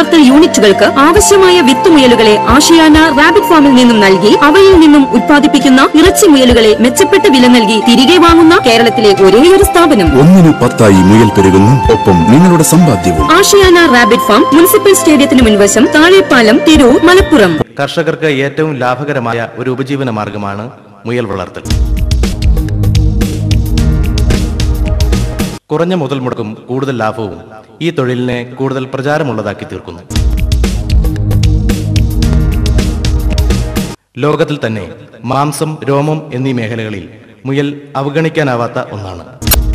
വളർത്തൽ യൂണിറ്റുകൾക്ക് ആവശ്യമായ വിത്തുമുയലുകളെ ആഷിയാന റാബിറ്റ് ഫാമിൽ നിന്നും നൽകി അവയിൽ നിന്നും ഉത്പാദിപ്പിക്കുന്ന ഇറച്ചി മുയലുകളെ മെച്ചപ്പെട്ട വില നൽകി തിരികെ വാങ്ങുന്ന കേരളത്തിലെ ഒരേയൊരു സ്ഥാപനം ഒന്നിനു പത്തായി മുയൽ പെരുകുന്നു ഒപ്പം നിങ്ങളുടെ സമ്പാദ്യവും ആഷിയാന റാബിറ്റ് ഫാം മുനിസിപ്പൽ സ്റ്റേഡിയത്തിന് മുൻവശം താഴെപ്പാലം തിരൂർ മലപ്പുറം കർഷകർക്ക് ഏറ്റവും ലാഭകരമായ ഒരു ഉപജീവന മാർഗമാണ് മുയൽ വളർത്തൽ കുറഞ്ഞ മുതൽ മുടക്കും കൂടുതൽ ലാഭവും ഈ തൊഴിലിനെ കൂടുതൽ പ്രചാരമുള്ളതാക്കി തീർക്കുന്നു ലോകത്തിൽ തന്നെ മാംസം രോമം എന്നീ മേഖലകളിൽ മുയൽ അവഗണിക്കാനാവാത്ത ഒന്നാണ്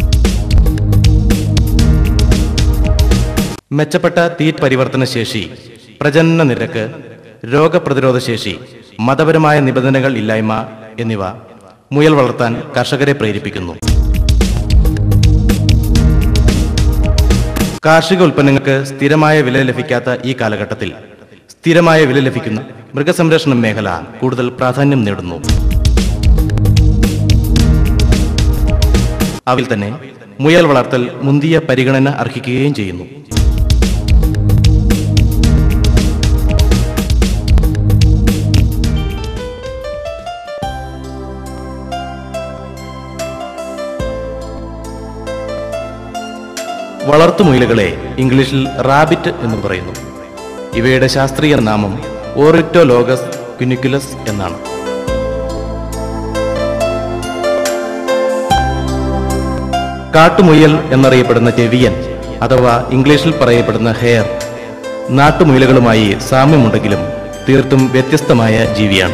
മെച്ചപ്പെട്ട തീറ്റ് പരിവർത്തന ശേഷി പ്രജനന നിരക്ക് രോഗപ്രതിരോധ ശേഷി മതപരമായ നിബന്ധനകൾ ഇല്ലായ്മ എന്നിവ മുയൽ വളർത്താൻ കർഷകരെ പ്രേരിപ്പിക്കുന്നു കാർഷിക ഉൽപ്പന്നങ്ങൾക്ക് സ്ഥിരമായ വില ലഭിക്കാത്ത ഈ കാലഘട്ടത്തിൽ സ്ഥിരമായ വില ലഭിക്കുന്ന മൃഗസംരക്ഷണ മേഖല കൂടുതൽ പ്രാധാന്യം നേടുന്നു അവയിൽ തന്നെ മുയൽ വളർത്തൽ മുന്തിയ പരിഗണന അർഹിക്കുകയും ചെയ്യുന്നു വളർത്തുമുയലുകളെ ഇംഗ്ലീഷിൽ റാബിറ്റ് എന്ന് പറയുന്നു ഇവയുടെ ശാസ്ത്രീയ നാമം ഓറിക്ടോലോഗസ് ക്യുനിക്കുലസ് എന്നാണ് കാട്ടുമുയൽ എന്നറിയപ്പെടുന്ന ചെവിയൻ അഥവാ ഇംഗ്ലീഷിൽ പറയപ്പെടുന്ന ഹെയർ നാട്ടുമുയലുകളുമായി സാമ്യമുണ്ടെങ്കിലും തീർത്തും വ്യത്യസ്തമായ ജീവിയാണ്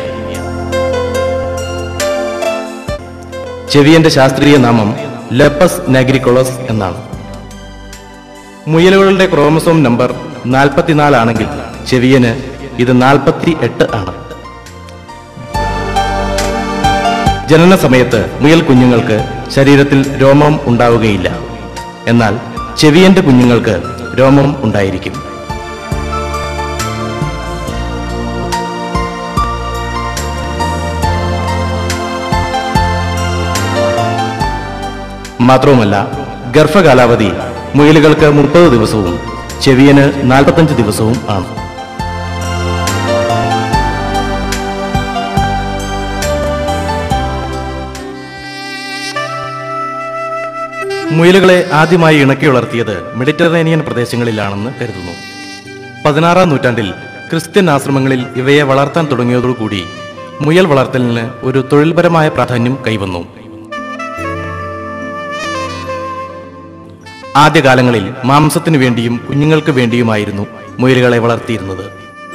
ചെവിയന്റെ ശാസ്ത്രീയ നാമം ലെപ്പസ് നഗ്രിക്കൊളസ് എന്നാണ് മുയലുകളുടെ ക്രോമസോം നമ്പർ നാൽപ്പത്തിനാലാണെങ്കിൽ ചെവിയന് ഇത് നാൽപ്പത്തി എട്ട് ആണ് ജനന സമയത്ത് മുയൽ കുഞ്ഞുങ്ങൾക്ക് ശരീരത്തിൽ രോമം ഉണ്ടാവുകയില്ല എന്നാൽ ചെവിയന്റെ കുഞ്ഞുങ്ങൾക്ക് രോമം ഉണ്ടായിരിക്കും മാത്രവുമല്ല ഗർഭകാലാവധി മുയലുകൾക്ക് മുപ്പത് ദിവസവും ചെവിയന് നാൽപ്പത്തഞ്ച് ദിവസവും ആണ് മുയലുകളെ ആദ്യമായി ഇണക്കി വളർത്തിയത് മെഡിറ്ററേനിയൻ പ്രദേശങ്ങളിലാണെന്ന് കരുതുന്നു പതിനാറാം നൂറ്റാണ്ടിൽ ക്രിസ്ത്യൻ ആശ്രമങ്ങളിൽ ഇവയെ വളർത്താൻ തുടങ്ങിയതോടുകൂടി മുയൽ വളർത്തലിന് ഒരു തൊഴിൽപരമായ പ്രാധാന്യം കൈവന്നു ആദ്യകാലങ്ങളിൽ മാംസത്തിനു വേണ്ടിയും കുഞ്ഞുങ്ങൾക്ക് വേണ്ടിയുമായിരുന്നു മുയലുകളെ വളർത്തിയിരുന്നത്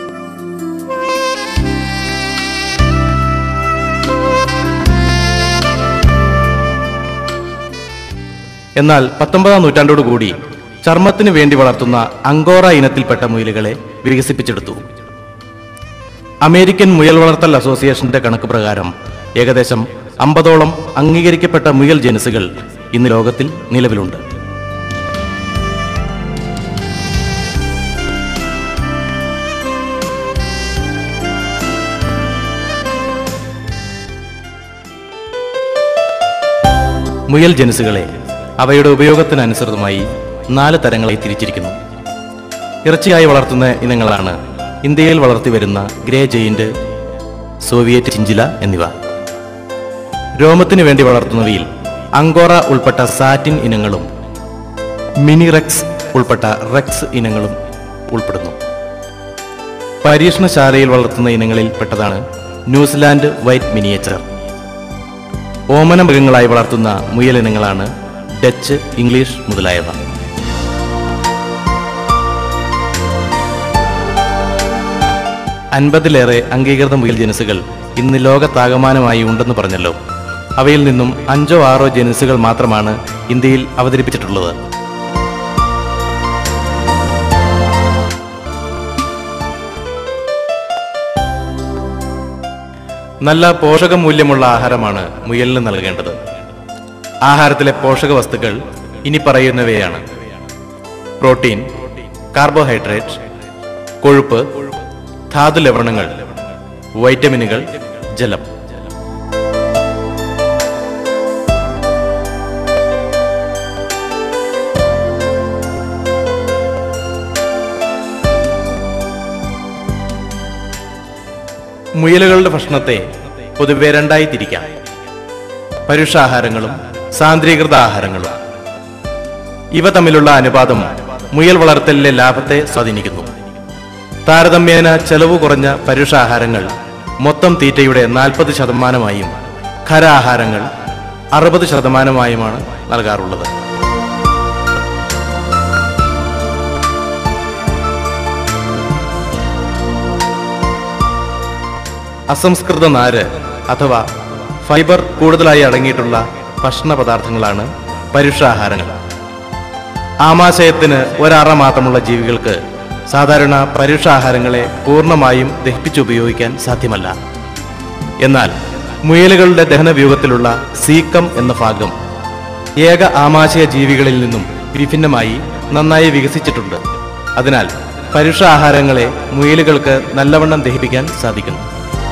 എന്നാൽ പത്തൊമ്പതാം നൂറ്റാണ്ടോടുകൂടി ചർമ്മത്തിന് വേണ്ടി വളർത്തുന്ന അങ്കോറ ഇനത്തിൽപ്പെട്ട മുയലുകളെ വികസിപ്പിച്ചെടുത്തു അമേരിക്കൻ മുയൽ വളർത്തൽ അസോസിയേഷന്റെ കണക്ക് പ്രകാരം ഏകദേശം അമ്പതോളം അംഗീകരിക്കപ്പെട്ട മുയൽ ജനുസുകൾ ഇന്ന് ലോകത്തിൽ നിലവിലുണ്ട് മുയൽ ജനുസുകളെ അവയുടെ ഉപയോഗത്തിനനുസൃതമായി നാല് തരങ്ങളായി തിരിച്ചിരിക്കുന്നു ഇറച്ചിയായി വളർത്തുന്ന ഇനങ്ങളാണ് ഇന്ത്യയിൽ വളർത്തിവരുന്ന ഗ്രേ ജെയിന്റ് സോവിയറ്റ് ചിഞ്ചില എന്നിവ രോമത്തിന് വേണ്ടി വളർത്തുന്നവയിൽ അങ്കോറ ഉൾപ്പെട്ട സാറ്റിൻ ഇനങ്ങളും മിനി റെക്സ് ഉൾപ്പെട്ട റെക്സ് ഇനങ്ങളും ഉൾപ്പെടുന്നു പരീക്ഷണശാലയിൽ വളർത്തുന്ന ഇനങ്ങളിൽ പെട്ടതാണ് ന്യൂസിലാൻഡ് വൈറ്റ് മിനിയേച്ചർ ഓമന മൃഗങ്ങളായി വളർത്തുന്ന മുയലിനങ്ങളാണ് ഡച്ച് ഇംഗ്ലീഷ് മുതലായവ അൻപതിലേറെ അംഗീകൃത മുയൽ ജനുസുകൾ ഇന്ന് ലോകത്താകമാനമായി ഉണ്ടെന്ന് പറഞ്ഞല്ലോ അവയിൽ നിന്നും അഞ്ചോ ആറോ ജനുസുകൾ മാത്രമാണ് ഇന്ത്യയിൽ അവതരിപ്പിച്ചിട്ടുള്ളത് നല്ല പോഷകമൂല്യമുള്ള ആഹാരമാണ് മുയലിന് നൽകേണ്ടത് ആഹാരത്തിലെ പോഷക വസ്തുക്കൾ ഇനി പറയുന്നവയാണ് പ്രോട്ടീൻ കാർബോഹൈഡ്രേറ്റ് കൊഴുപ്പ് ധാതു ലവണങ്ങൾ വൈറ്റമിനുകൾ ജലം മുയലുകളുടെ ഭക്ഷണത്തെ പൊതുവെ രണ്ടായി തിരിക്കാം പരുഷാഹാരങ്ങളും സാന്ദ്രീകൃത ആഹാരങ്ങളും ഇവ തമ്മിലുള്ള അനുപാതം മുയൽ വളർത്തലിലെ ലാഭത്തെ സ്വാധീനിക്കുന്നു താരതമ്യേന ചെലവ് കുറഞ്ഞ പരുഷാഹാരങ്ങൾ മൊത്തം തീറ്റയുടെ നാൽപ്പത് ശതമാനമായും ഖരാഹാരങ്ങൾ അറുപത് ശതമാനമായുമാണ് നൽകാറുള്ളത് അസംസ്കൃത നാര് അഥവാ ഫൈബർ കൂടുതലായി അടങ്ങിയിട്ടുള്ള ഭക്ഷണ പദാർത്ഥങ്ങളാണ് പരുഷാഹാരങ്ങൾ ആമാശയത്തിന് ഒരറ മാത്രമുള്ള ജീവികൾക്ക് സാധാരണ പരുഷാഹാരങ്ങളെ പൂർണ്ണമായും ദഹിപ്പിച്ചുപയോഗിക്കാൻ സാധ്യമല്ല എന്നാൽ മുയലുകളുടെ ദഹനവ്യൂഹത്തിലുള്ള സീക്കം എന്ന ഭാഗം ഏക ആമാശയ ജീവികളിൽ നിന്നും വിഭിന്നമായി നന്നായി വികസിച്ചിട്ടുണ്ട് അതിനാൽ പരുഷാഹാരങ്ങളെ മുയലുകൾക്ക് നല്ലവണ്ണം ദഹിപ്പിക്കാൻ സാധിക്കുന്നു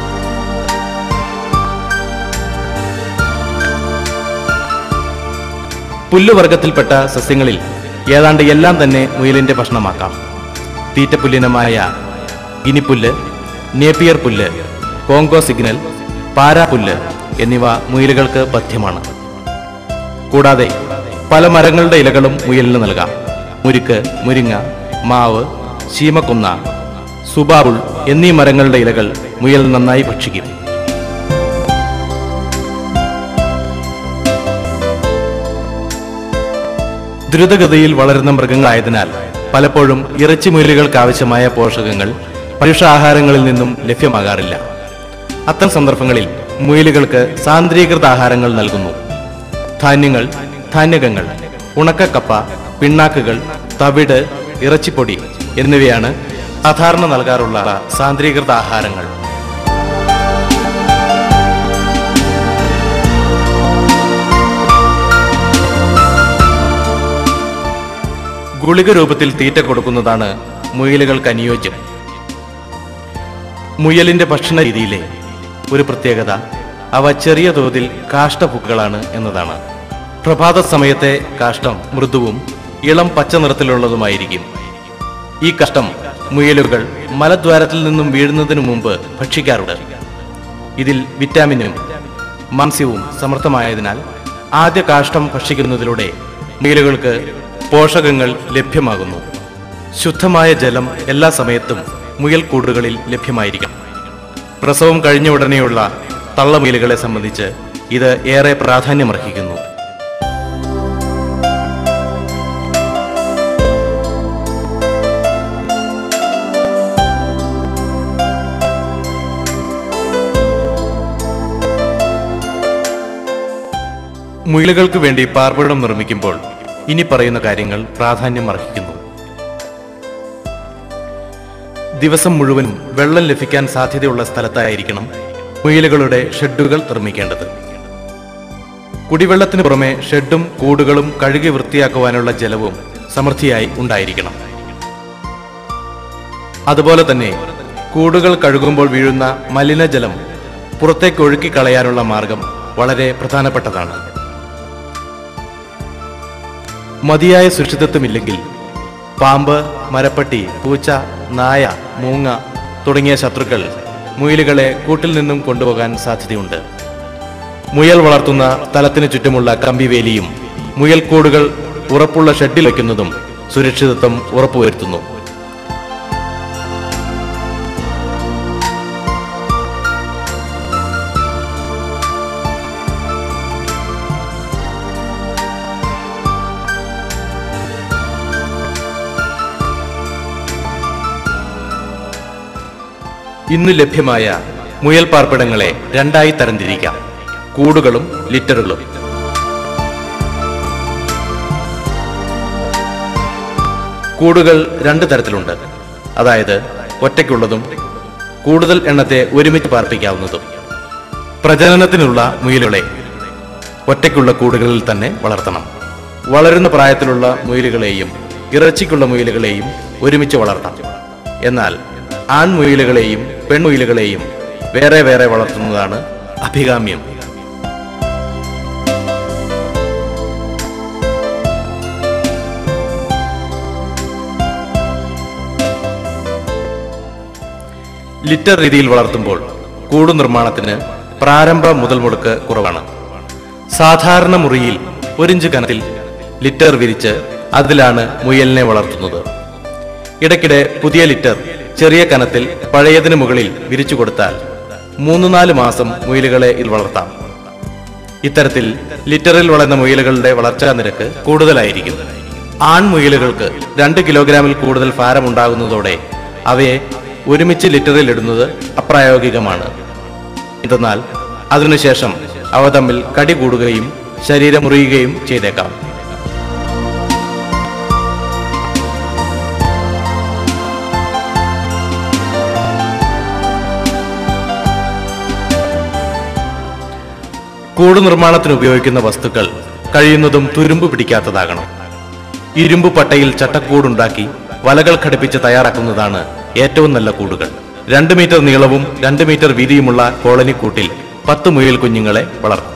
പുല്ലുവർഗത്തിൽപ്പെട്ട സസ്യങ്ങളിൽ ഏതാണ്ട് എല്ലാം തന്നെ മുയലിന്റെ ഭക്ഷണമാക്കാം തീറ്റപ്പുല്ലിനമായ ഗിനിപ്പുല്ല് നേപ്പിയർ പുല്ല് കോങ്കോ സിഗ്നൽ പാരാപുല്ല് എന്നിവ മുയലുകൾക്ക് പഥ്യമാണ് കൂടാതെ പല മരങ്ങളുടെ ഇലകളും മുയലിന് നൽകാം മുരുക്ക് മുരിങ്ങ മാവ് ശീമക്കൊന്ന സുബാബുൾ എന്നീ മരങ്ങളുടെ ഇലകൾ മുയൽ നന്നായി ഭക്ഷിക്കും ദ്രുതഗതിയിൽ വളരുന്ന മൃഗങ്ങളായതിനാൽ പലപ്പോഴും ഇറച്ചി മുയലുകൾക്ക് ആവശ്യമായ പോഷകങ്ങൾ പരുഷാഹാരങ്ങളിൽ നിന്നും ലഭ്യമാകാറില്ല അത്തരം സന്ദർഭങ്ങളിൽ മുയലുകൾക്ക് സാന്ദ്രീകൃത ആഹാരങ്ങൾ നൽകുന്നു ധാന്യങ്ങൾ ധാന്യകങ്ങൾ ഉണക്കക്കപ്പ പിണ്ണാക്കുകൾ തവിട് ഇറച്ചിപ്പൊടി എന്നിവയാണ് സാധാരണ നൽകാറുള്ള സാന്ദ്രീകൃത ആഹാരങ്ങൾ ഗുളിക രൂപത്തിൽ തീറ്റ കൊടുക്കുന്നതാണ് മുയലുകൾക്ക് അനുയോജ്യം മുയലിന്റെ ഭക്ഷണ രീതിയിലെ ഒരു പ്രത്യേകത അവ ചെറിയ തോതിൽ കാഷ്ടപുക്കുകളാണ് എന്നതാണ് പ്രഭാത സമയത്തെ കാഷ്ടം മൃദുവും ഇളം പച്ച നിറത്തിലുള്ളതുമായിരിക്കും ഈ കഷ്ടം മുയലുകൾ മലദ്വാരത്തിൽ നിന്നും വീഴുന്നതിനു മുമ്പ് ഭക്ഷിക്കാറുണ്ട് ഇതിൽ വിറ്റാമിനും മാംസ്യവും സമൃദ്ധമായതിനാൽ ആദ്യ കാഷ്ടം ഭക്ഷിക്കുന്നതിലൂടെ മുയലുകൾക്ക് പോഷകങ്ങൾ ലഭ്യമാകുന്നു ശുദ്ധമായ ജലം എല്ലാ സമയത്തും മുയൽ കൂടുകളിൽ ലഭ്യമായിരിക്കും പ്രസവം കഴിഞ്ഞ ഉടനെയുള്ള തള്ളമുയലുകളെ സംബന്ധിച്ച് ഇത് ഏറെ പ്രാധാന്യമർഹിക്കുന്നു മുയലുകൾക്ക് വേണ്ടി പാർപ്പിടം നിർമ്മിക്കുമ്പോൾ ഇനി പറയുന്ന കാര്യങ്ങൾ പ്രാധാന്യം അർഹിക്കുന്നു ദിവസം മുഴുവനും വെള്ളം ലഭിക്കാൻ സാധ്യതയുള്ള സ്ഥലത്തായിരിക്കണം മുയലുകളുടെ ഷെഡുകൾ നിർമ്മിക്കേണ്ടത് കുടിവെള്ളത്തിന് പുറമെ ഷെഡും കൂടുകളും കഴുകി വൃത്തിയാക്കുവാനുള്ള ജലവും സമൃദ്ധിയായി ഉണ്ടായിരിക്കണം അതുപോലെ തന്നെ കൂടുകൾ കഴുകുമ്പോൾ വീഴുന്ന മലിനജലം പുറത്തേക്ക് ഒഴുക്കി കളയാനുള്ള മാർഗം വളരെ പ്രധാനപ്പെട്ടതാണ് മതിയായ സുരക്ഷിതത്വമില്ലെങ്കിൽ പാമ്പ് മരപ്പട്ടി പൂച്ച നായ മൂങ്ങ തുടങ്ങിയ ശത്രുക്കൾ മുയലുകളെ കൂട്ടിൽ നിന്നും കൊണ്ടുപോകാൻ സാധ്യതയുണ്ട് മുയൽ വളർത്തുന്ന സ്ഥലത്തിന് ചുറ്റുമുള്ള കമ്പിവേലിയും മുയൽക്കൂടുകൾ ഉറപ്പുള്ള ഷെഡിൽ വയ്ക്കുന്നതും സുരക്ഷിതത്വം ഉറപ്പുവരുത്തുന്നു ഇന്ന് ലഭ്യമായ മുയൽ പാർപ്പിടങ്ങളെ രണ്ടായി തരംതിരിക്കാം കൂടുകളും ലിറ്ററുകളും കൂടുകൾ രണ്ട് തരത്തിലുണ്ട് അതായത് ഒറ്റയ്ക്കുള്ളതും കൂടുതൽ എണ്ണത്തെ ഒരുമിച്ച് പാർപ്പിക്കാവുന്നതും പ്രജനനത്തിനുള്ള മുയലുകളെ ഒറ്റയ്ക്കുള്ള കൂടുകളിൽ തന്നെ വളർത്തണം വളരുന്ന പ്രായത്തിലുള്ള മുയലുകളെയും ഇറച്ചിക്കുള്ള മുയലുകളെയും ഒരുമിച്ച് വളർത്താം എന്നാൽ ആൺമുയലുകളെയും പെൺമുയലുകളെയും വേറെ വേറെ വളർത്തുന്നതാണ് അഭികാമ്യം ലിറ്റർ രീതിയിൽ വളർത്തുമ്പോൾ കൂട് നിർമ്മാണത്തിന് പ്രാരംഭ മുതൽ മുടക്ക് കുറവാണ് സാധാരണ മുറിയിൽ ഒരിഞ്ച് കനത്തിൽ ലിറ്റർ വിരിച്ച് അതിലാണ് മുയലിനെ വളർത്തുന്നത് ഇടയ്ക്കിടെ പുതിയ ലിറ്റർ ചെറിയ കനത്തിൽ പഴയതിന് മുകളിൽ വിരിച്ചു കൊടുത്താൽ മൂന്ന് നാല് മാസം മുയലുകളെ ഇതിൽ വളർത്താം ഇത്തരത്തിൽ ലിറ്ററിൽ വളർന്ന മുയലുകളുടെ വളർച്ചാ നിരക്ക് കൂടുതലായിരിക്കും ആൺമുയലുകൾക്ക് രണ്ട് കിലോഗ്രാമിൽ കൂടുതൽ ഭാരമുണ്ടാകുന്നതോടെ അവയെ ഒരുമിച്ച് ലിറ്ററിൽ ഇടുന്നത് അപ്രായോഗികമാണ് എന്തെന്നാൽ അതിനുശേഷം അവ തമ്മിൽ കടി കൂടുകയും ശരീരം മുറിയുകയും ചെയ്തേക്കാം കൂട് നിർമ്മാണത്തിന് ഉപയോഗിക്കുന്ന വസ്തുക്കൾ കഴിയുന്നതും തുരുമ്പ് പിടിക്കാത്തതാകണം ഇരുമ്പ് പട്ടയിൽ ചട്ടക്കൂടുണ്ടാക്കി വലകൾ ഘടിപ്പിച്ച് തയ്യാറാക്കുന്നതാണ് ഏറ്റവും നല്ല കൂടുകൾ രണ്ട് മീറ്റർ നീളവും രണ്ട് മീറ്റർ വീതിയുമുള്ള കോളനി കൂട്ടിൽ പത്ത് മുയൽ കുഞ്ഞുങ്ങളെ വളർത്തും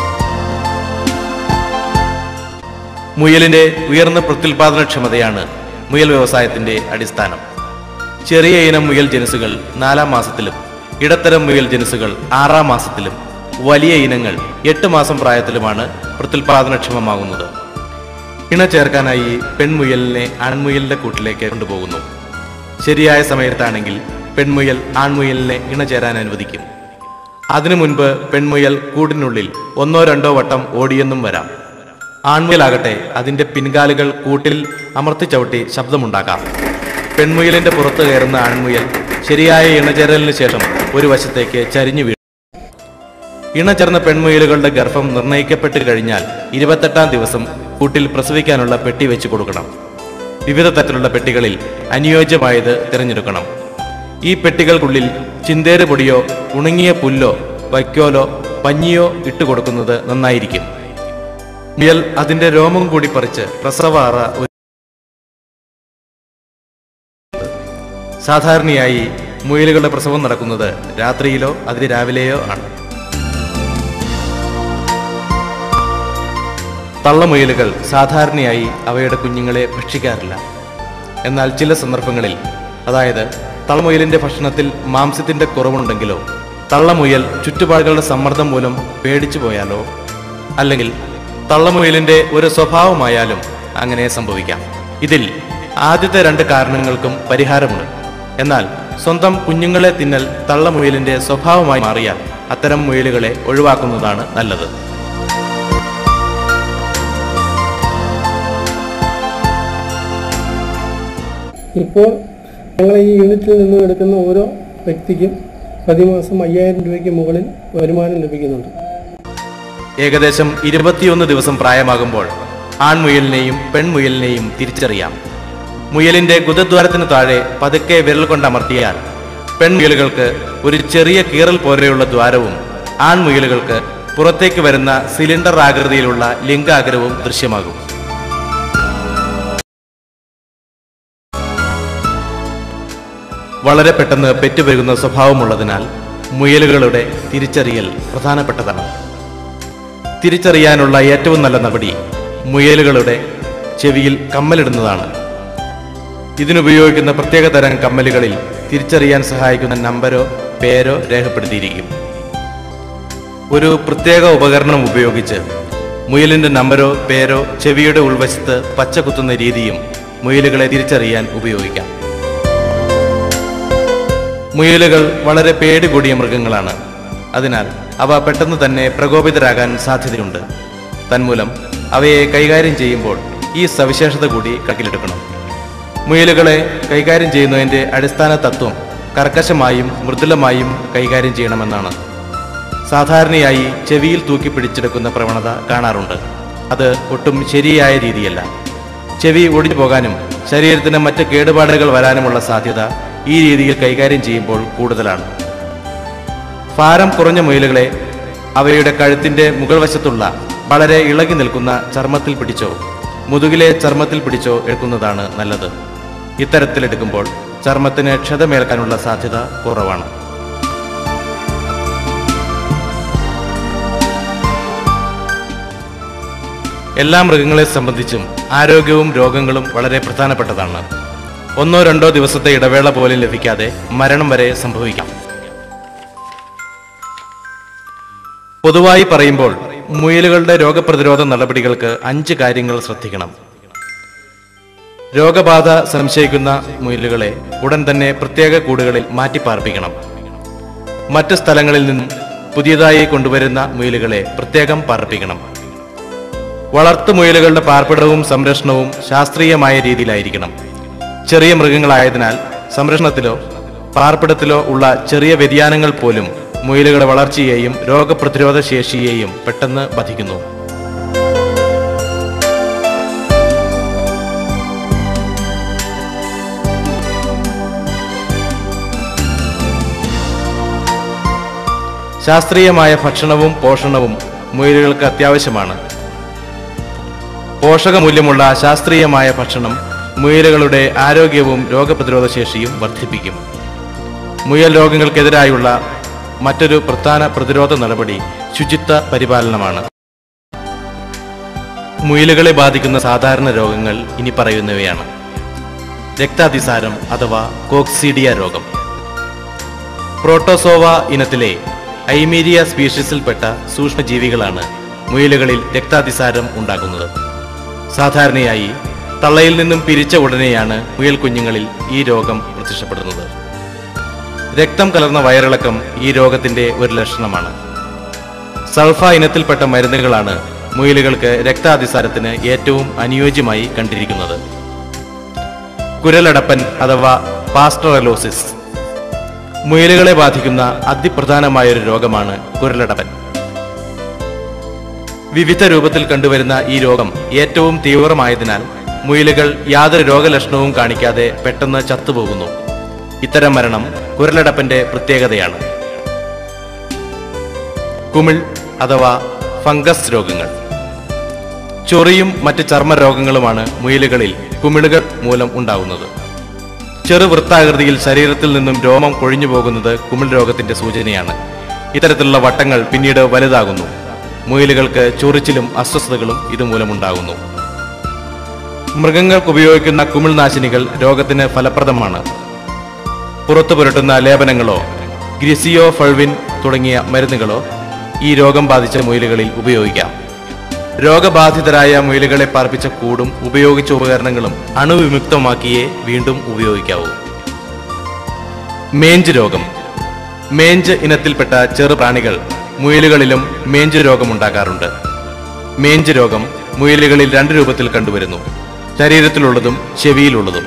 മുയലിന്റെ ഉയർന്ന പ്രത്യുൽപാദനക്ഷമതയാണ് മുയൽ വ്യവസായത്തിന്റെ അടിസ്ഥാനം ചെറിയ ഇനം മുയൽ ജനുസുകൾ നാലാം മാസത്തിലും ഇടത്തരം മുയൽ ജനുസുകൾ ആറാം മാസത്തിലും വലിയ ഇനങ്ങൾ എട്ട് മാസം പ്രായത്തിലുമാണ് പ്രത്യുൽപാദനക്ഷമമാകുന്നത് ഇണ ചേർക്കാനായി പെൺമുയലിനെ ആൺമുയലിന്റെ കൂട്ടിലേക്ക് കൊണ്ടുപോകുന്നു ശരിയായ സമയത്താണെങ്കിൽ പെൺമുയൽ ആൺമുയലിനെ ഇണ ചേരാൻ അനുവദിക്കും അതിനു മുൻപ് പെൺമുയൽ കൂടിനുള്ളിൽ ഒന്നോ രണ്ടോ വട്ടം ഓടിയെന്നും വരാം ആൺമുയലാകട്ടെ അതിന്റെ പിൻകാലുകൾ കൂട്ടിൽ അമർത്തി ചവിട്ടി ശബ്ദമുണ്ടാക്കാം പെൺമുയലിന്റെ പുറത്ത് കയറുന്ന ആൺമുയൽ ശരിയായ ഇണചേരലിന് ശേഷം ഒരു വശത്തേക്ക് ചരിഞ്ഞു വീഴും ഇണചേർന്ന പെൺമുയലുകളുടെ ഗർഭം നിർണയിക്കപ്പെട്ട് കഴിഞ്ഞാൽ ഇരുപത്തെട്ടാം ദിവസം കൂട്ടിൽ പ്രസവിക്കാനുള്ള പെട്ടി വെച്ച് കൊടുക്കണം വിവിധ തരത്തിലുള്ള പെട്ടികളിൽ അനുയോജ്യമായത് തിരഞ്ഞെടുക്കണം ഈ പെട്ടികൾക്കുള്ളിൽ ചിന്തേര് പൊടിയോ ഉണങ്ങിയ പുല്ലോ വൈക്കോലോ പഞ്ഞിയോ ഇട്ട് കൊടുക്കുന്നത് നന്നായിരിക്കും മുയൽ അതിന്റെ രോമം കൂടി പറിച്ച് പ്രസവാറ ഒരു സാധാരണയായി മുയലുകളുടെ പ്രസവം നടക്കുന്നത് രാത്രിയിലോ അതിന് രാവിലെയോ ആണ് തള്ളമുയലുകൾ സാധാരണയായി അവയുടെ കുഞ്ഞുങ്ങളെ ഭക്ഷിക്കാറില്ല എന്നാൽ ചില സന്ദർഭങ്ങളിൽ അതായത് തള്ളമുയലിന്റെ ഭക്ഷണത്തിൽ മാംസ്യത്തിന്റെ കുറവുണ്ടെങ്കിലോ തള്ളമുയൽ ചുറ്റുപാടുകളുടെ സമ്മർദ്ദം മൂലം പേടിച്ചു പോയാലോ അല്ലെങ്കിൽ തള്ളമുയലിന്റെ ഒരു സ്വഭാവമായാലും അങ്ങനെ സംഭവിക്കാം ഇതിൽ ആദ്യത്തെ രണ്ട് കാരണങ്ങൾക്കും പരിഹാരമുണ്ട് എന്നാൽ സ്വന്തം കുഞ്ഞുങ്ങളെ തിന്നൽ തള്ളമുയലിന്റെ സ്വഭാവമായി മാറിയാൽ അത്തരം മുയലുകളെ ഒഴിവാക്കുന്നതാണ് നല്ലത് ഇപ്പോൾ ഞങ്ങൾ ഈ യൂണിറ്റിൽ നിന്നും എടുക്കുന്ന ഓരോ വ്യക്തിക്കും പ്രതിമാസം അയ്യായിരം രൂപയ്ക്ക് മുകളിൽ വരുമാനം ലഭിക്കുന്നുണ്ട് ഏകദേശം ഇരുപത്തിയൊന്ന് ദിവസം പ്രായമാകുമ്പോൾ ആൺമുയലിനെയും പെൺമുയലിനെയും തിരിച്ചറിയാം മുയലിന്റെ ഗുദദ്വാരത്തിന് താഴെ പതുക്കെ വിരൽ കൊണ്ട് അമർത്തിയാൽ പെൺമുയലുകൾക്ക് ഒരു ചെറിയ കീറൽ പോലെയുള്ള ദ്വാരവും ആൺമുയലുകൾക്ക് പുറത്തേക്ക് വരുന്ന സിലിണ്ടർ ആകൃതിയിലുള്ള ലിംഗാഗ്രവും ദൃശ്യമാകും വളരെ പെട്ടെന്ന് പെറ്റുപെരുകുന്ന സ്വഭാവമുള്ളതിനാൽ മുയലുകളുടെ തിരിച്ചറിയൽ പ്രധാനപ്പെട്ടതാണ് തിരിച്ചറിയാനുള്ള ഏറ്റവും നല്ല നടപടി മുയലുകളുടെ ചെവിയിൽ കമ്മലിടുന്നതാണ് ഇതിനുപയോഗിക്കുന്ന പ്രത്യേക തരം കമ്മലുകളിൽ തിരിച്ചറിയാൻ സഹായിക്കുന്ന നമ്പരോ പേരോ രേഖപ്പെടുത്തിയിരിക്കും ഒരു പ്രത്യേക ഉപകരണം ഉപയോഗിച്ച് മുയലിന്റെ നമ്പരോ പേരോ ചെവിയുടെ ഉൾവശത്ത് പച്ച കുത്തുന്ന രീതിയും മുയലുകളെ തിരിച്ചറിയാൻ ഉപയോഗിക്കാം മുയലുകൾ വളരെ പേടി കൂടിയ മൃഗങ്ങളാണ് അതിനാൽ അവ പെട്ടെന്ന് തന്നെ പ്രകോപിതരാകാൻ സാധ്യതയുണ്ട് തന്മൂലം അവയെ കൈകാര്യം ചെയ്യുമ്പോൾ ഈ സവിശേഷത കൂടി കണക്കിലെടുക്കണം മുയലുകളെ കൈകാര്യം ചെയ്യുന്നതിൻ്റെ അടിസ്ഥാന തത്വം കർക്കശമായും മൃദുലമായും കൈകാര്യം ചെയ്യണമെന്നാണ് സാധാരണയായി ചെവിയിൽ തൂക്കി പിടിച്ചെടുക്കുന്ന പ്രവണത കാണാറുണ്ട് അത് ഒട്ടും ശരിയായ രീതിയല്ല ചെവി ഒടിഞ്ഞു പോകാനും ശരീരത്തിന് മറ്റ് കേടുപാടുകൾ വരാനുമുള്ള സാധ്യത ഈ രീതിയിൽ കൈകാര്യം ചെയ്യുമ്പോൾ കൂടുതലാണ് ഭാരം കുറഞ്ഞ മുയലുകളെ അവയുടെ കഴുത്തിന്റെ മുകൾ വശത്തുള്ള വളരെ ഇളകി നിൽക്കുന്ന ചർമ്മത്തിൽ പിടിച്ചോ മുതുകിലെ ചർമ്മത്തിൽ പിടിച്ചോ എടുക്കുന്നതാണ് നല്ലത് ഇത്തരത്തിലെടുക്കുമ്പോൾ ചർമ്മത്തിന് ക്ഷതമേൽക്കാനുള്ള സാധ്യത കുറവാണ് എല്ലാ മൃഗങ്ങളെ സംബന്ധിച്ചും ആരോഗ്യവും രോഗങ്ങളും വളരെ പ്രധാനപ്പെട്ടതാണ് ഒന്നോ രണ്ടോ ദിവസത്തെ ഇടവേള പോലും ലഭിക്കാതെ മരണം വരെ സംഭവിക്കാം പൊതുവായി പറയുമ്പോൾ മുയലുകളുടെ രോഗപ്രതിരോധ നടപടികൾക്ക് അഞ്ച് കാര്യങ്ങൾ ശ്രദ്ധിക്കണം രോഗബാധ സംശയിക്കുന്ന മുയലുകളെ ഉടൻ തന്നെ പ്രത്യേക കൂടുകളിൽ മാറ്റിപ്പാർപ്പിക്കണം മറ്റ് സ്ഥലങ്ങളിൽ നിന്നും പുതിയതായി കൊണ്ടുവരുന്ന മുയലുകളെ പ്രത്യേകം പാർപ്പിക്കണം വളർത്തു മുയലുകളുടെ പാർപ്പിടവും സംരക്ഷണവും ശാസ്ത്രീയമായ രീതിയിലായിരിക്കണം ചെറിയ മൃഗങ്ങളായതിനാൽ സംരക്ഷണത്തിലോ പാർപ്പിടത്തിലോ ഉള്ള ചെറിയ വ്യതിയാനങ്ങൾ പോലും മുയലുകളുടെ വളർച്ചയെയും രോഗപ്രതിരോധ ശേഷിയെയും പെട്ടെന്ന് ബാധിക്കുന്നു ശാസ്ത്രീയമായ ഭക്ഷണവും പോഷണവും മുയലുകൾക്ക് അത്യാവശ്യമാണ് പോഷകമൂല്യമുള്ള ശാസ്ത്രീയമായ ഭക്ഷണം മുയലുകളുടെ ആരോഗ്യവും രോഗപ്രതിരോധ ശേഷിയും വർദ്ധിപ്പിക്കും മുയൽ രോഗങ്ങൾക്കെതിരായുള്ള മറ്റൊരു പ്രധാന പ്രതിരോധ നടപടി ശുചിത്വ പരിപാലനമാണ് മുയലുകളെ ബാധിക്കുന്ന സാധാരണ രോഗങ്ങൾ ഇനി പറയുന്നവയാണ് രക്താതിസാരം അഥവാ കോക്സീഡിയ രോഗം പ്രോട്ടോസോവ ഇനത്തിലെ ഐമീരിയ സ്പീഷീസിൽപ്പെട്ട സൂക്ഷ്മജീവികളാണ് മുയലുകളിൽ രക്താതിസാരം ഉണ്ടാക്കുന്നത് സാധാരണയായി തള്ളയിൽ നിന്നും പിരിച്ച ഉടനെയാണ് മുയൽ കുഞ്ഞുങ്ങളിൽ ഈ രോഗം പ്രത്യക്ഷപ്പെടുന്നത് രക്തം കലർന്ന വയറിളക്കം ഈ രോഗത്തിന്റെ ഒരു ലക്ഷണമാണ് സൾഫ ഇനത്തിൽപ്പെട്ട മരുന്നുകളാണ് മുയലുകൾക്ക് രക്താതിസാരത്തിന് ഏറ്റവും അനുയോജ്യമായി കണ്ടിരിക്കുന്നത് കുരലടപ്പൻ അഥവാ പാസ്റ്ററലോസിസ് മുയലുകളെ ബാധിക്കുന്ന അതിപ്രധാനമായൊരു രോഗമാണ് കുരലടപ്പൻ വിവിധ രൂപത്തിൽ കണ്ടുവരുന്ന ഈ രോഗം ഏറ്റവും തീവ്രമായതിനാൽ മുയലുകൾ യാതൊരു രോഗലക്ഷണവും കാണിക്കാതെ പെട്ടെന്ന് ചത്തുപോകുന്നു ഇത്തരം മരണം കുരലടപ്പന്റെ പ്രത്യേകതയാണ് കുമിൾ അഥവാ ഫംഗസ് രോഗങ്ങൾ ചൊറിയും മറ്റ് ചർമ്മ രോഗങ്ങളുമാണ് മുയലുകളിൽ കുമിളുകൾ മൂലം ഉണ്ടാകുന്നത് ചെറു വൃത്താകൃതിയിൽ ശരീരത്തിൽ നിന്നും രോമം കൊഴിഞ്ഞു പോകുന്നത് കുമിൾ രോഗത്തിന്റെ സൂചനയാണ് ഇത്തരത്തിലുള്ള വട്ടങ്ങൾ പിന്നീട് വലുതാകുന്നു മുയലുകൾക്ക് ചൊറിച്ചിലും അസ്വസ്ഥതകളും ഇതുമൂലമുണ്ടാകുന്നു മൃഗങ്ങൾക്ക് ഉപയോഗിക്കുന്ന കുമിൾനാശിനികൾ രോഗത്തിന് ഫലപ്രദമാണ് പുറത്തു പുരട്ടുന്ന ലേപനങ്ങളോ ഗ്രിസിയോ ഫൾവിൻ തുടങ്ങിയ മരുന്നുകളോ ഈ രോഗം ബാധിച്ച മുയലുകളിൽ ഉപയോഗിക്കാം രോഗബാധിതരായ മുയലുകളെ പാർപ്പിച്ച കൂടും ഉപയോഗിച്ച ഉപകരണങ്ങളും അണുവിമുക്തമാക്കിയേ വീണ്ടും ഉപയോഗിക്കാവൂ മേഞ്ച് രോഗം മേഞ്ച് ഇനത്തിൽപ്പെട്ട ചെറു പ്രാണികൾ മുയലുകളിലും മേഞ്ച് രോഗമുണ്ടാകാറുണ്ട് മേഞ്ച് രോഗം മുയലുകളിൽ രണ്ട് രൂപത്തിൽ കണ്ടുവരുന്നു ശരീരത്തിലുള്ളതും ചെവിയിലുള്ളതും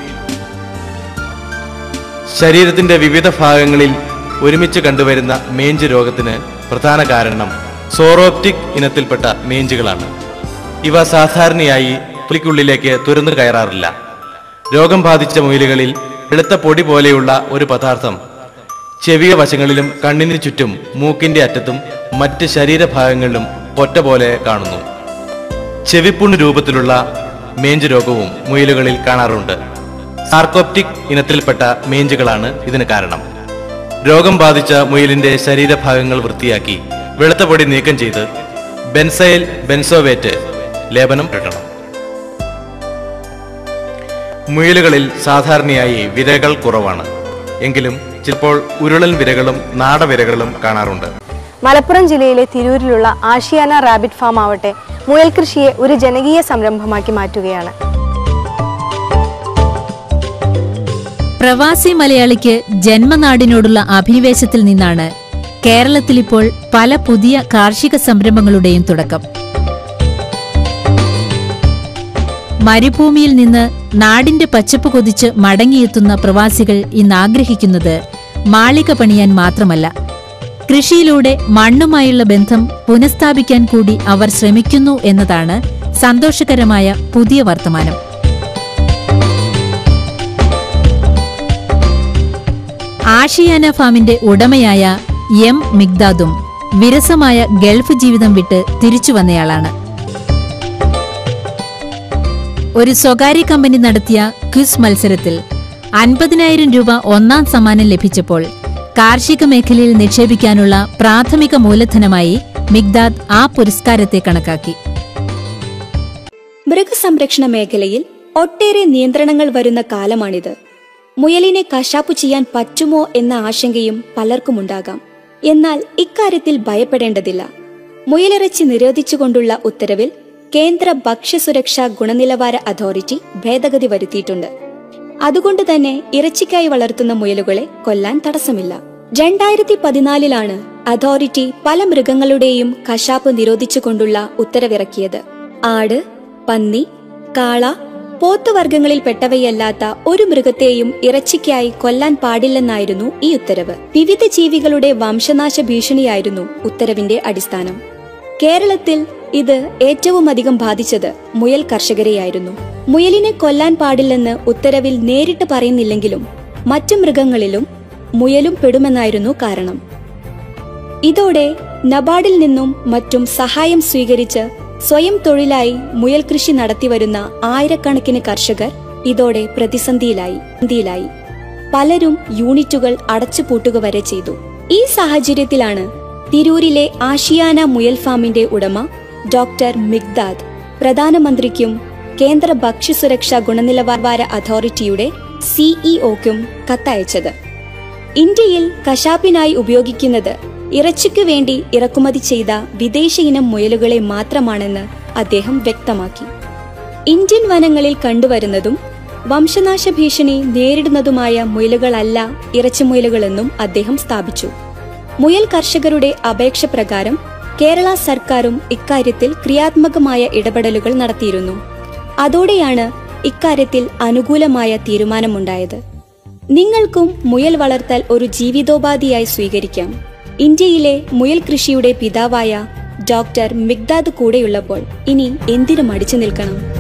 ശരീരത്തിന്റെ വിവിധ ഭാഗങ്ങളിൽ ഒരുമിച്ച് കണ്ടുവരുന്ന മേഞ്ച് രോഗത്തിന് പ്രധാന കാരണം സോറോപ്റ്റിക് ഇനത്തിൽപ്പെട്ട മേഞ്ചുകളാണ് ഇവ സാധാരണയായി പുലിക്കുള്ളിലേക്ക് തുരന്നു കയറാറില്ല രോഗം ബാധിച്ച മുയലുകളിൽ വെളുത്ത പൊടി പോലെയുള്ള ഒരു പദാർത്ഥം ചെവിയ വശങ്ങളിലും കണ്ണിന് ചുറ്റും മൂക്കിന്റെ അറ്റത്തും മറ്റ് ശരീരഭാഗങ്ങളിലും ഒറ്റ പോലെ കാണുന്നു ചെവിപ്പുണ്ണ് രൂപത്തിലുള്ള മേഞ്ച് രോഗവും മുയലുകളിൽ കാണാറുണ്ട് സാർക്കോപ്റ്റിക് ഇനത്തിൽപ്പെട്ട മേഞ്ചുകളാണ് ഇതിന് കാരണം രോഗം ബാധിച്ച മുയലിന്റെ ശരീരഭാഗങ്ങൾ വൃത്തിയാക്കി വെളുത്ത പൊടി നീക്കം ചെയ്ത് ബെൻസൈൽ ബെൻസോവേറ്റ് ലേപനം ഇടണം മുയലുകളിൽ സാധാരണയായി വിരകൾ കുറവാണ് എങ്കിലും ചിലപ്പോൾ ഉരുളൻ വിരകളും നാടവിരകളും കാണാറുണ്ട് മലപ്പുറം ജില്ലയിലെ തിരൂരിലുള്ള ആഷിയാന റാബിറ്റ് ഫാം ആവട്ടെ മുയൽ കൃഷിയെ ഒരു ജനകീയ സംരംഭമാക്കി മാറ്റുകയാണ് പ്രവാസി മലയാളിക്ക് ജന്മനാടിനോടുള്ള അഭിനിവേശത്തിൽ നിന്നാണ് കേരളത്തിലിപ്പോൾ പല പുതിയ കാർഷിക സംരംഭങ്ങളുടെയും തുടക്കം മരുഭൂമിയിൽ നിന്ന് നാടിന്റെ പച്ചപ്പ് കൊതിച്ച് മടങ്ങിയെത്തുന്ന പ്രവാസികൾ ഇന്ന് ആഗ്രഹിക്കുന്നത് മാളിക പണിയാൻ മാത്രമല്ല കൃഷിയിലൂടെ മണ്ണുമായുള്ള ബന്ധം പുനഃസ്ഥാപിക്കാൻ കൂടി അവർ ശ്രമിക്കുന്നു എന്നതാണ് സന്തോഷകരമായ പുതിയ വർത്തമാനം ആഷിയാന ഫാമിന്റെ ഉടമയായ എം മിഗ്ദാദും വിരസമായ ഗൾഫ് ജീവിതം വിട്ട് തിരിച്ചു വന്നയാളാണ് ഒരു സ്വകാര്യ കമ്പനി നടത്തിയ ക്വിസ് മത്സരത്തിൽ അൻപതിനായിരം രൂപ ഒന്നാം സമ്മാനം ലഭിച്ചപ്പോൾ കാർഷിക മേഖലയിൽ നിക്ഷേപിക്കാനുള്ള പ്രാഥമിക മൂലധനമായി മിഗ്ദാദ് ആ പുരസ്കാരത്തെ കണക്കാക്കി മൃഗസംരക്ഷണ മേഖലയിൽ ഒട്ടേറെ നിയന്ത്രണങ്ങൾ വരുന്ന കാലമാണിത് മുയലിനെ കശാപ്പു ചെയ്യാൻ പറ്റുമോ എന്ന ആശങ്കയും പലർക്കുമുണ്ടാകാം എന്നാൽ ഇക്കാര്യത്തിൽ ഭയപ്പെടേണ്ടതില്ല മുയലിറച്ചി നിരോധിച്ചുകൊണ്ടുള്ള ഉത്തരവിൽ കേന്ദ്ര ഭക്ഷ്യസുരക്ഷാ ഗുണനിലവാര അതോറിറ്റി ഭേദഗതി വരുത്തിയിട്ടുണ്ട് അതുകൊണ്ട് തന്നെ ഇറച്ചിക്കായി വളർത്തുന്ന മുയലുകളെ കൊല്ലാൻ തടസ്സമില്ല രണ്ടായിരത്തി പതിനാലിലാണ് അതോറിറ്റി പല മൃഗങ്ങളുടെയും കശാപ്പ് നിരോധിച്ചുകൊണ്ടുള്ള ഉത്തരവിറക്കിയത് ആട് പന്നി കാള പോത്തുവർഗങ്ങളിൽപ്പെട്ടവയല്ലാത്ത ഒരു മൃഗത്തെയും ഇറച്ചിക്കായി കൊല്ലാൻ പാടില്ലെന്നായിരുന്നു ഈ ഉത്തരവ് വിവിധ ജീവികളുടെ വംശനാശ ഭീഷണിയായിരുന്നു ഉത്തരവിന്റെ അടിസ്ഥാനം കേരളത്തിൽ ഇത് ഏറ്റവും അധികം ബാധിച്ചത് മുയൽ കർഷകരെയായിരുന്നു മുയലിനെ കൊല്ലാൻ പാടില്ലെന്ന് ഉത്തരവിൽ നേരിട്ട് പറയുന്നില്ലെങ്കിലും മറ്റു മൃഗങ്ങളിലും മുയലും പെടുമെന്നായിരുന്നു കാരണം ഇതോടെ നബാർഡിൽ നിന്നും മറ്റും സഹായം സ്വീകരിച്ച് സ്വയം തൊഴിലായി മുയൽ കൃഷി നടത്തിവരുന്ന ആയിരക്കണക്കിന് കർഷകർ ഇതോടെ പ്രതിസന്ധിയിലായി പ്രതിസന്ധിയിലായി പലരും യൂണിറ്റുകൾ അടച്ചുപൂട്ടുക വരെ ചെയ്തു ഈ സാഹചര്യത്തിലാണ് തിരൂരിലെ ആഷിയാന മുയൽ ഫാമിന്റെ ഉടമ ഡോക്ടർ മിഗ്ദാദ് പ്രധാനമന്ത്രിക്കും കേന്ദ്ര ഭക്ഷ്യസുരക്ഷാ ഗുണനിലവാര അതോറിറ്റിയുടെ സിഇഒക്കും കത്തയച്ചത് ഇന്ത്യയിൽ കശാപ്പിനായി ഉപയോഗിക്കുന്നത് ഇറച്ചിക്കു വേണ്ടി ഇറക്കുമതി ചെയ്ത വിദേശ ഇനം മുയലുകളെ മാത്രമാണെന്ന് അദ്ദേഹം വ്യക്തമാക്കി ഇന്ത്യൻ വനങ്ങളിൽ കണ്ടുവരുന്നതും വംശനാശ ഭീഷണി നേരിടുന്നതുമായ മുയലുകളല്ല ഇറച്ചിമുയലുകളെന്നും അദ്ദേഹം സ്ഥാപിച്ചു മുയൽ കർഷകരുടെ അപേക്ഷ പ്രകാരം കേരള സർക്കാരും ഇക്കാര്യത്തിൽ ക്രിയാത്മകമായ ഇടപെടലുകൾ നടത്തിയിരുന്നു അതോടെയാണ് ഇക്കാര്യത്തിൽ അനുകൂലമായ തീരുമാനമുണ്ടായത് നിങ്ങൾക്കും മുയൽ വളർത്തൽ ഒരു ജീവിതോപാധിയായി സ്വീകരിക്കാം ഇന്ത്യയിലെ മുയൽ കൃഷിയുടെ പിതാവായ ഡോക്ടർ മിഗ്ദാദ് കൂടെയുള്ളപ്പോൾ ഇനി എന്തിനു മടിച്ചു നിൽക്കണം